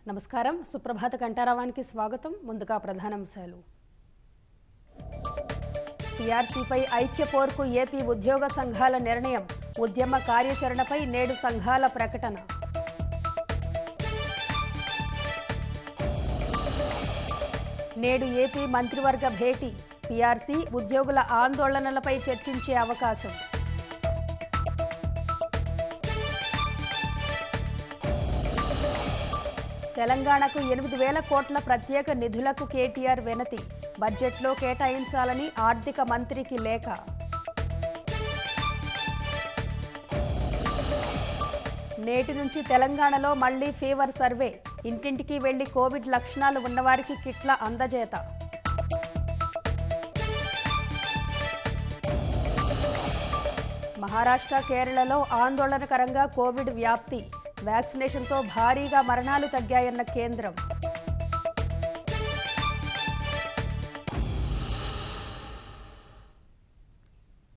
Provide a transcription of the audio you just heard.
నమస్కారం సుప్రభాత కంఠారావానికి స్వాగతం ముందుగా ప్రధానాంశాలు టీఆర్సీపై ఐక్య పోర్కు ఏపీ ఉద్యోగ సంఘాల నిర్ణయం ఉద్యమ కార్యాచరణపై నేడు సంఘాల ప్రకటన నేడు ఏపీ మంత్రివర్గ భేటీ పీఆర్సీ ఉద్యోగుల ఆందోళనలపై చర్చించే అవకాశం తెలంగాణకు ఎనిమిది వేల కోట్ల ప్రత్యేక నిధులకు కేటీఆర్ వినతి బడ్జెట్లో కేటాయించాలని ఆర్థిక మంత్రికి లేఖ నేటి నుంచి తెలంగాణలో మళ్లీ ఫీవర్ సర్వే ఇంటింటికి వెళ్లి కోవిడ్ లక్షణాలు ఉన్నవారికి కిట్ల అందజేత మహారాష్ట్ర కేరళలో ఆందోళనకరంగా కోవిడ్ వ్యాప్తి వ్యాక్సినేషన్తో భారీగా మరణాలు తగ్గాయన్న కేంద్రం